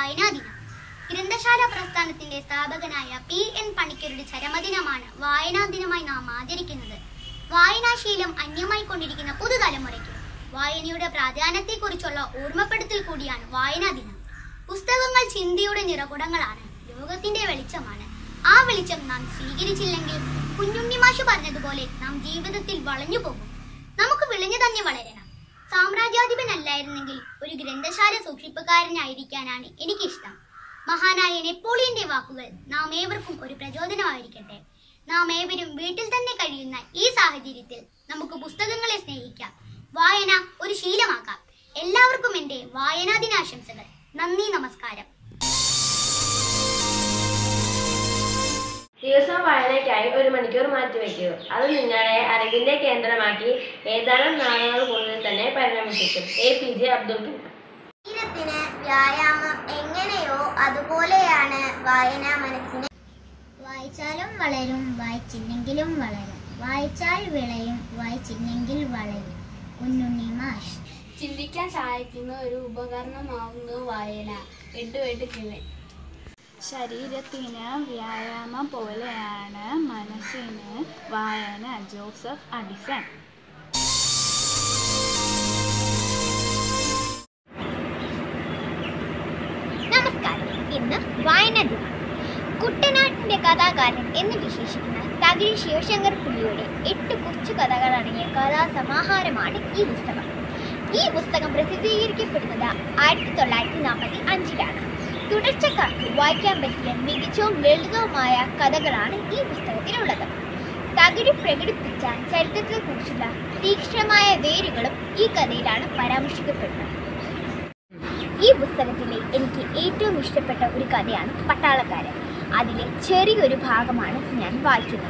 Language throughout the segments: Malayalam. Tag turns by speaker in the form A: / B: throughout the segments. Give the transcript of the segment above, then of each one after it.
A: വായനാ ദിനം ഗ്രന്ഥശാല പ്രസ്ഥാനത്തിന്റെ സ്ഥാപകനായ പി എൻ പണിക്കരുടെ ചരമദിനമാണ് വായനാ ദിനമായി നാം ആചരിക്കുന്നത് വായനാശീലം അന്യമായി കൊണ്ടിരിക്കുന്ന പുതുതലമുറയ്ക്ക് വായനയുടെ പ്രാധാന്യത്തെക്കുറിച്ചുള്ള ഓർമ്മപ്പെടുത്തൽ കൂടിയാണ് വായനാ ദിനം പുസ്തകങ്ങൾ ചിന്തയുടെ നിറകുടങ്ങളാണ് ലോകത്തിന്റെ വെളിച്ചമാണ് ആ വെളിച്ചം നാം സ്വീകരിച്ചില്ലെങ്കിൽ കുഞ്ഞുണ്ണി മാഷ് പറഞ്ഞതുപോലെ നാം ജീവിതത്തിൽ വളഞ്ഞു പോകും നമുക്ക് വിളിഞ്ഞു തന്നെ വളരണം സാമ്രാജ്യാധിപനല്ലായിരുന്നെങ്കിൽ ഒരു ഗ്രന്ഥശാല സൂക്ഷിപ്പുകാരനായിരിക്കാനാണ് എനിക്കിഷ്ടം മഹാനായ നെപ്പോളിയന്റെ വാക്കുകൾ നാം ഏവർക്കും ഒരു പ്രചോദനമായിരിക്കട്ടെ നാം ഏവരും വീട്ടിൽ തന്നെ കഴിയുന്ന ഈ സാഹചര്യത്തിൽ നമുക്ക് പുസ്തകങ്ങളെ സ്നേഹിക്കാം വായന ഒരു ശീലമാക്കാം എല്ലാവർക്കും എന്റെ വായനാ ദിനാശംസകൾ നന്ദി നമസ്കാരം
B: ദിവസം വായനയ്ക്കായി ഒരു മണിക്കൂർ മാറ്റിവെക്കൂ അത് നിങ്ങളെ അറിവിന്റെ കേന്ദ്രമാക്കി ഏതാനും നാളുകൾ കൊണ്ട് തന്നെ പരിണമിപ്പിക്കും A P J Abdul Kalam
C: ശരീരത്തിന് വ്യായാമം എങ്ങനെയോ അതുപോലെയാണ് വായന മനസ്സിന് വായിച്ചാലും വളരും വായിച്ചില്ലെങ്കിലും വളരും വായിച്ചാൽ വിളയും വായിച്ചില്ലെങ്കിൽ വളയും കുഞ്ഞുണ്ണി മാഷ്
D: ചിന്തിക്കാൻ സഹായിക്കുന്ന ഒരു ഉപകരണമാവുന്നു വായന എട്ട് എട്ട് കിളി
E: ശരീരത്തിന് വ്യായാമം പോലെയാണ് മനസ്സിന് വായന ജോസഫ് അഡിസൺ
C: നമസ്കാരം ഇന്ന് വായന ദിനം കുട്ടനാട്ടിന്റെ കഥാകാരൻ എന്ന് വിശേഷിക്കുന്ന തകിഴി ശിവശങ്കർ പുള്ളിയുടെ എട്ട് കൊച്ചു കഥകൾ അടങ്ങിയ കഥാസമാഹാരമാണ് ഈ പുസ്തകം ഈ പുസ്തകം പ്രസിദ്ധീകരിക്കപ്പെടുന്നത് ആയിരത്തി തൊള്ളായിരത്തി നാൽപ്പത്തി അഞ്ചിലാണ് തുടർച്ചക്കാർക്ക് വായിക്കാൻ പറ്റിയ മികച്ചവും ലളിതവുമായ കഥകളാണ് ഈ പുസ്തകത്തിലുള്ളത് തകിടി പ്രകടിപ്പിച്ച ചരിത്രത്തെക്കുറിച്ചുള്ള തീക്ഷ്ണമായ വേരുകളും ഈ കഥയിലാണ് പരാമർശിക്കപ്പെടുന്നത് ഈ പുസ്തകത്തിലെ എനിക്ക് ഏറ്റവും ഇഷ്ടപ്പെട്ട ഒരു കഥയാണ് പട്ടാളക്കാരൻ അതിലെ ചെറിയൊരു ഭാഗമാണ് ഞാൻ വായിക്കുന്നത്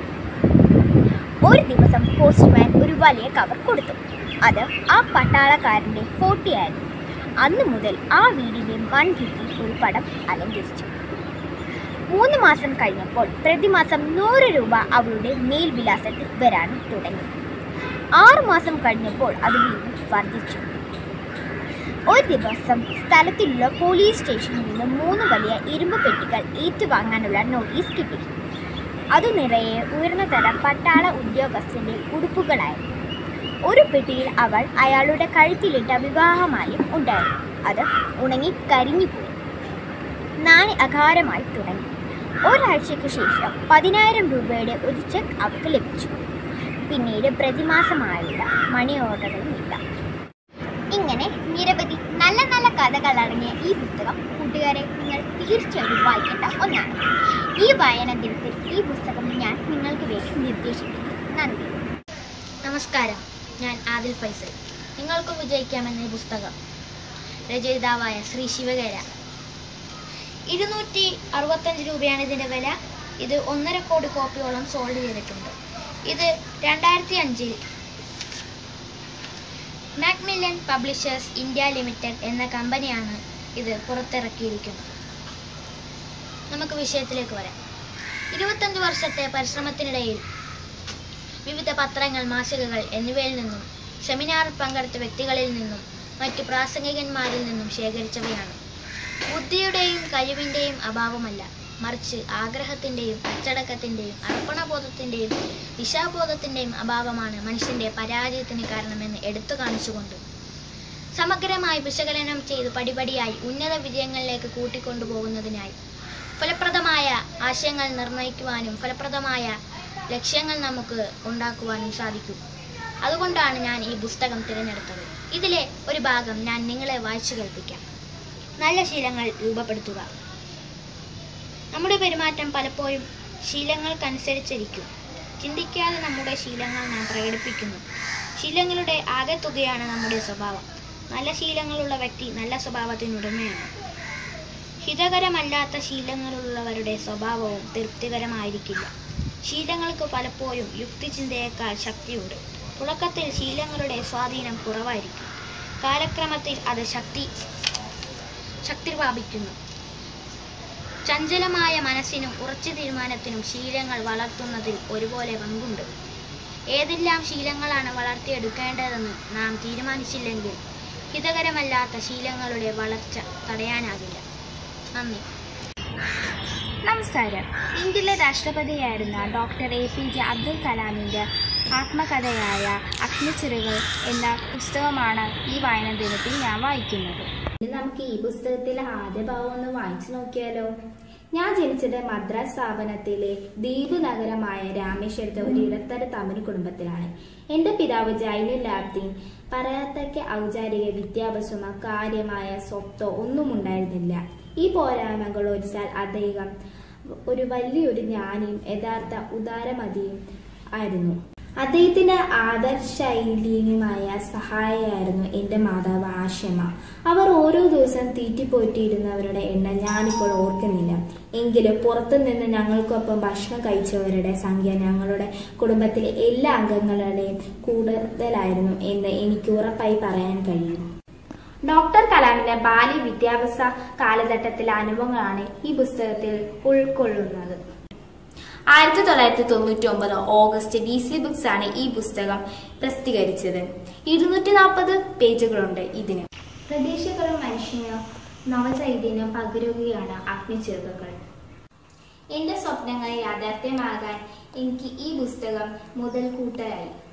C: ഒരു ദിവസം പോസ്റ്റ്മാൻ ഒരു വലിയ കവർ കൊടുത്തു അത് ആ പട്ടാളക്കാരൻ്റെ ഫോട്ടോയായിരുന്നു അന്നു മുതൽ ആ വീടിൻ്റെ മൺഭിത്തി ഒരു പടം അലങ്കരിച്ചു മൂന്ന് മാസം കഴിഞ്ഞപ്പോൾ പ്രതിമാസം നൂറ് രൂപ അവളുടെ മേൽവിലാസത്തിൽ വരാൻ തുടങ്ങി ആറു മാസം കഴിഞ്ഞപ്പോൾ അത് വീണ്ടും വർദ്ധിച്ചു ഒരു ദിവസം സ്ഥലത്തിലുള്ള പോലീസ് സ്റ്റേഷനിൽ നിന്ന് മൂന്ന് വലിയ ഇരുമ്പ് പെട്ടികൾ ഏറ്റുവാങ്ങാനുള്ള നോട്ടീസ് കിട്ടി അതു നിറയെ ഉയർന്ന തരം പട്ടാള ഉദ്യോഗസ്ഥന്റെ ഉടുപ്പുകളായിരുന്നു ഒരു പെട്ടിയിൽ അവൾ അയാളുടെ കഴുത്തിലിട്ട വിവാഹമാല്യം ഉണ്ടായിരുന്നു അത് ഉണങ്ങി കരിഞ്ഞുപോയി നാണി അകാരമായി തുടങ്ങി ഒരാഴ്ചയ്ക്ക് ശേഷം പതിനായിരം രൂപയുടെ ഒരു ചെക്ക് അവൾക്ക് ലഭിച്ചു പിന്നീട് പ്രതിമാസമായുള്ള മണി ഓർഡറുകളും ഇല്ല ഇങ്ങനെ നിരവധി നല്ല നല്ല കഥകൾ അടങ്ങിയ ഈ പുസ്തകം കൂട്ടുകാരെ നിങ്ങൾ തീർച്ചയായും വായിക്കേണ്ട ഒന്നാണ് ഈ വായന ദിനത്തിൽ ഈ പുസ്തകം ഞാൻ നിങ്ങൾക്ക് വേണ്ടി നിർദ്ദേശിക്കുന്നു നന്ദി
A: നമസ്കാരം ഞാൻ ആദിൽ ഫൈസൽ നിങ്ങൾക്ക് വിജയിക്കാമെന്ന ഈ പുസ്തകം രചയിതാവായ ശ്രീ ശിവകര ഇരുന്നൂറ്റി അറുപത്തഞ്ച് രൂപയാണ് ഇതിൻ്റെ വില ഇത് ഒന്നര കോടി കോപ്പിയോളം സോൾഡ് ചെയ്തിട്ടുണ്ട് ഇത് രണ്ടായിരത്തി അഞ്ചിൽ മാക്മില്ലൻ പബ്ലിഷേഴ്സ് ഇന്ത്യ ലിമിറ്റഡ് എന്ന കമ്പനിയാണ് ഇത് പുറത്തിറക്കിയിരിക്കുന്നത് നമുക്ക് വിഷയത്തിലേക്ക് വരാം ഇരുപത്തഞ്ച് വർഷത്തെ പരിശ്രമത്തിനിടയിൽ വിവിധ പത്രങ്ങൾ മാസികകൾ എന്നിവയിൽ നിന്നും സെമിനാറിൽ പങ്കെടുത്ത വ്യക്തികളിൽ നിന്നും മറ്റു പ്രാസംഗികന്മാരിൽ നിന്നും ശേഖരിച്ചവയാണ് ബുദ്ധിയുടെയും കഴിവിൻ്റെയും അഭാവമല്ല മറിച്ച് ആഗ്രഹത്തിൻ്റെയും അച്ചടക്കത്തിൻ്റെയും അർപ്പണബോധത്തിൻ്റെയും ദിശാബോധത്തിൻ്റെയും അഭാവമാണ് മനുഷ്യൻ്റെ പരാജയത്തിന് കാരണമെന്ന് എടുത്തു കാണിച്ചുകൊണ്ട് സമഗ്രമായി വിശകലനം ചെയ്ത് പടിപടിയായി ഉന്നത വിജയങ്ങളിലേക്ക് കൂട്ടിക്കൊണ്ടുപോകുന്നതിനായി ഫലപ്രദമായ ആശയങ്ങൾ നിർണ്ണയിക്കുവാനും ഫലപ്രദമായ ലക്ഷ്യങ്ങൾ നമുക്ക് ഉണ്ടാക്കുവാനും സാധിക്കും അതുകൊണ്ടാണ് ഞാൻ ഈ പുസ്തകം തിരഞ്ഞെടുത്തത് ഇതിലെ ഒരു ഭാഗം ഞാൻ നിങ്ങളെ വായിച്ചു കേൾപ്പിക്കാം നല്ല ശീലങ്ങൾ രൂപപ്പെടുത്തുക നമ്മുടെ പെരുമാറ്റം പലപ്പോഴും ശീലങ്ങൾക്കനുസരിച്ചിരിക്കും ചിന്തിക്കാതെ നമ്മുടെ ശീലങ്ങൾ നാം പ്രകടിപ്പിക്കുന്നു ശീലങ്ങളുടെ ആകെത്തുകയാണ് നമ്മുടെ സ്വഭാവം നല്ല ശീലങ്ങളുള്ള വ്യക്തി നല്ല സ്വഭാവത്തിനുടമയാണ് ഹിതകരമല്ലാത്ത ശീലങ്ങളുള്ളവരുടെ സ്വഭാവവും തൃപ്തികരമായിരിക്കില്ല ശീലങ്ങൾക്ക് പലപ്പോഴും യുക്തിചിന്തയേക്കാൾ ശക്തിയുണ്ട് തുടക്കത്തിൽ ശീലങ്ങളുടെ സ്വാധീനം കുറവായിരിക്കും കാലക്രമത്തിൽ അത് ശക്തി ശക്തി പ്രാപിക്കുന്നു ചഞ്ചലമായ മനസ്സിനും ഉറച്ച തീരുമാനത്തിനും ശീലങ്ങൾ വളർത്തുന്നതിൽ ഒരുപോലെ പങ്കുണ്ട് ഏതെല്ലാം ശീലങ്ങളാണ് വളർത്തിയെടുക്കേണ്ടതെന്ന് നാം തീരുമാനിച്ചില്ലെങ്കിൽ ഹിതകരമല്ലാത്ത ശീലങ്ങളുടെ വളർച്ച തടയാനാകില്ല നന്ദി
C: നമസ്കാരം ഇന്ത്യയിലെ രാഷ്ട്രപതിയായിരുന്ന doctor A P J Abdul കലാമിൻ്റെ ആത്മകഥയായ അഗ്നിച്ചിറകൾ എന്ന പുസ്തകമാണ് ഈ വായനാ ദിനത്തിൽ ഞാൻ വായിക്കുന്നത്
F: ഇനി നമുക്ക് ഈ പുസ്തകത്തിലെ ആദ്യ ഭാഗം ഒന്ന് വായിച്ചു നോക്കിയാലോ ഞാൻ ജനിച്ചത് മദ്രാസ് സ്ഥാപനത്തിലെ ദ്വീപ് നഗരമായ രാമേശ്വരത്തെ ഒരു ഇടത്തര തമിഴ് കുടുംബത്തിലാണ് എൻ്റെ പിതാവ് ജൈനുൽ ലാബ്ദീൻ പറയാത്തക്ക ഔചാരിക വിദ്യാഭ്യാസമോ കാര്യമായ സ്വത്തോ ഒന്നും ഉണ്ടായിരുന്നില്ല ഈ പോരായ്മകൾ ഒഴിച്ചാൽ അദ്ദേഹം ഒരു വലിയൊരു ജ്ഞാനിയും യഥാർത്ഥ ഉദാരമതിയും ആയിരുന്നു അദ്ദേഹത്തിന്റെ ആദർശൈലിയുമായ സഹായിയായിരുന്നു എൻ്റെ മാതാവ് ആശമ അവർ ഓരോ ദിവസം തീറ്റിപ്പോറ്റിയിരുന്നവരുടെ എണ്ണം ഞാനിപ്പോൾ ഓർക്കുന്നില്ല എങ്കിലും പുറത്തുനിന്ന് ഞങ്ങൾക്കൊപ്പം ഭക്ഷണം കഴിച്ചവരുടെ സംഖ്യ ഞങ്ങളുടെ കുടുംബത്തിലെ എല്ലാ അംഗങ്ങളുടെയും കൂടുതലായിരുന്നു എന്ന് എനിക്ക് ഉറപ്പായി പറയാൻ കഴിയും ഡോക്ടർ കലാമിന്റെ ബാല്യ വിദ്യാഭ്യാസ കാലഘട്ടത്തിലെ അനുഭവങ്ങളാണ് ഈ പുസ്തകത്തിൽ ഉൾക്കൊള്ളുന്നത് ആയിരത്തി തൊള്ളായിരത്തി തൊണ്ണൂറ്റി ഒമ്പത് ഓഗസ്റ്റ് ഡി സി ബുക്സ് ആണ് ഈ പുസ്തകം പ്രസിദ്ധീകരിച്ചത് ഇരുന്നൂറ്റി നാൽപ്പത് പേജുകളുണ്ട് ഇതിന് പ്രതീക്ഷകളും മനുഷ്യന് നവചൈതന്യം പകരുകയാണ് അഗ്നിച്ചിറകുകൾ എന്റെ സ്വപ്നങ്ങൾ യാഥാർത്ഥ്യമാകാൻ എനിക്ക് ഈ പുസ്തകം മുതൽക്കൂട്ടായി